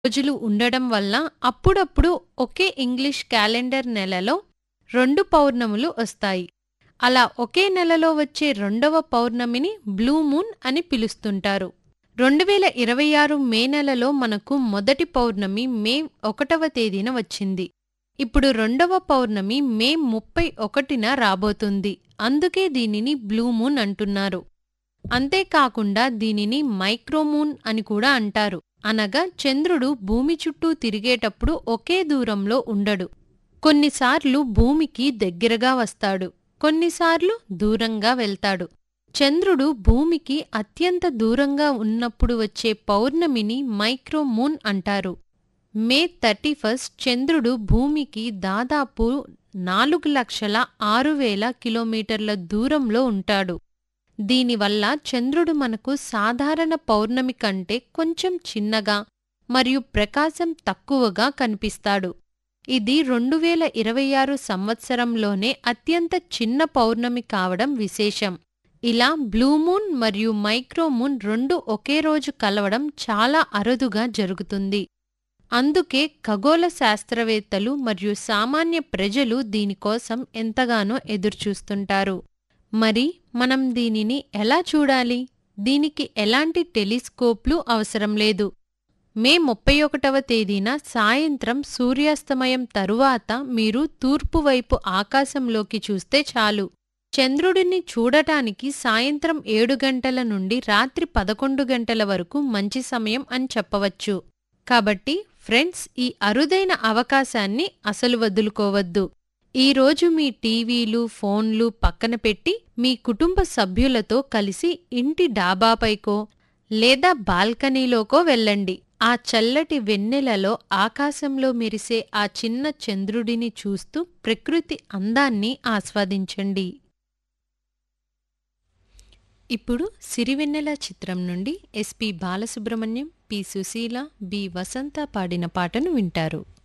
రోజులు ఉండడం వల్ల అప్పుడప్పుడు ఒకే ఇంగ్లీష్ క్యాలెండర్ నెలలో రెండు పౌర్ణములు వస్తాయి అలా ఒకే నెలలో వచ్చే రెండవ పౌర్ణమిని బ్లూ మూన్ అని పిలుస్తుంటారు రెండు వేల ఇరవై ఆరు మే నెలలో మనకు మొదటి పౌర్ణమి మే ఒకటవ తేదీన వచ్చింది ఇప్పుడు రెండవ పౌర్ణమి మే ముప్పై ఒకటిన రాబోతుంది అందుకే దీనిని బ్లూ మూన్ అంటున్నారు అంతేకాకుండా దీనిని మైక్రోమూన్ అని కూడా అంటారు అనగా చంద్రుడు భూమి చుట్టూ తిరిగేటప్పుడు ఒకే దూరంలో ఉండడు కొన్నిసార్లు భూమికి దగ్గరగా వస్తాడు కొన్నిసార్లు దూరంగా వెళ్తాడు చంద్రుడు భూమికి అత్యంత దూరంగా ఉన్నప్పుడు వచ్చే పౌర్ణమిని మైక్రోమూన్ అంటారు మే థర్టీ ఫస్ట్ చంద్రుడు భూమికి దాదాపు నాలుగు లక్షల ఆరు వేల కిలోమీటర్ల దూరంలో ఉంటాడు దీనివల్ల చంద్రుడు మనకు సాధారణ పౌర్ణమి కంటే కొంచెం చిన్నగా మరియు ప్రకాశం తక్కువగా కనిపిస్తాడు ఇది రెండు వేల ఇరవై ఆరు సంవత్సరంలోనే అత్యంత చిన్న పౌర్ణమి కావడం విశేషం ఇలా బ్లూమూన్ మరియు మైక్రోమూన్ రెండు ఒకే రోజు కలవడం చాలా అరుదుగా జరుగుతుంది అందుకే ఖగోళ శాస్త్రవేత్తలు మరియు సామాన్య ప్రజలు దీనికోసం ఎంతగానో ఎదురుచూస్తుంటారు మరి మనం దీనిని ఎలా చూడాలి దీనికి ఎలాంటి టెలిస్కోప్లు అవసరం లేదు మే ముప్పై ఒకటవ తేదీన సాయంత్రం సూర్యాస్తమయం తరువాత మీరు తూర్పు వైపు ఆకాశంలోకి చూస్తే చాలు చంద్రుడిని చూడటానికి సాయంత్రం ఏడు గంటల నుండి రాత్రి పదకొండు గంటల వరకు మంచి సమయం అని చెప్పవచ్చు కాబట్టి ఫ్రెండ్స్ ఈ అరుదైన అవకాశాన్ని అసలు వదులుకోవద్దు ఈరోజు మీ టీవీలు ఫోన్లు పక్కన పెట్టి మీ కుటుంబ సభ్యులతో కలిసి ఇంటి డాబాపైకో లేదా బాల్కనీలోకో వెళ్ళండి ఆ చల్లటి వెన్నెలలో ఆకాశంలో మెరిసే ఆ చిన్న చంద్రుడిని చూస్తూ ప్రకృతి అందాన్ని ఆస్వాదించండి ఇప్పుడు సిరివెన్నెల చిత్రం నుండి SP Balasubrahmanyam P Susheela B Vasantha పాడిన పాటను వింటారు